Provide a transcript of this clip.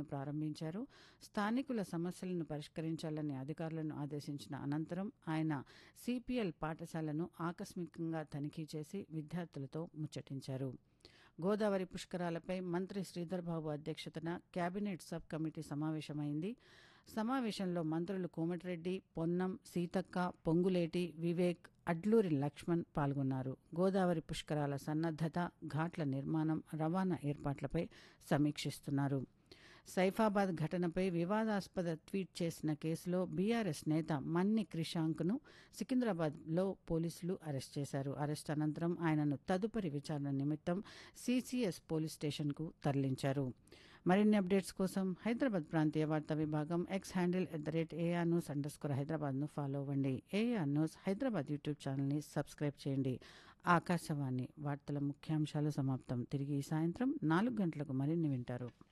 ప్రారంభించారు స్థానికుల సమస్యలను పరిష్కరించాలని అధికారులను ఆదేశించిన అనంతరం ఆయన సిపిఎల్ పాఠశాలను ఆకస్మికంగా తనిఖీ చేసి విద్యార్థులతో ముచ్చటించారు గోదావరి పుష్కరాలపై మంత్రి శ్రీధర్ బాబు అధ్యక్షతన కేబినెట్ సబ్ కమిటీ సమావేశమైంది సమావేశంలో మంత్రులు కోమటిరెడ్డి పొన్నం సీతక్క పొంగులేటి వివేక్ అడ్లూరి లక్ష్మణ్ పాల్గొన్నారు గోదావరి పుష్కరాల సన్నద్ధత ఘాట్ల నిర్మాణం రవాణా ఏర్పాట్లపై సమీక్షిస్తున్నారు సైఫాబాద్ ఘటనపై వివాదాస్పద ట్వీట్ చేసిన కేసులో బీఆర్ఎస్ నేత మన్ని క్రిషాంక్ను సికింద్రాబాద్లో పోలీసులు అరెస్ట్ చేశారు అరెస్ట్ అనంతరం ఆయనను తదుపరి విచారణ నిమిత్తం సీసీఎస్ పోలీస్ స్టేషన్కు తరలించారు మరిన్ని అప్డేట్స్ కోసం హైదరాబాద్ ప్రాంతీయ వార్తా విభాగం X handle at the rate AIR news underscore హైదరాబాద్ను ఫాలో అవ్వండి ఏఆర్ న్యూస్ హైదరాబాద్ యూట్యూబ్ ఛానల్ని సబ్స్క్రైబ్ చేయండి ఆకాశవాణి వార్తల ముఖ్యాంశాలు సమాప్తం తిరిగి ఈ సాయంత్రం నాలుగు గంటలకు మరిన్ని వింటారు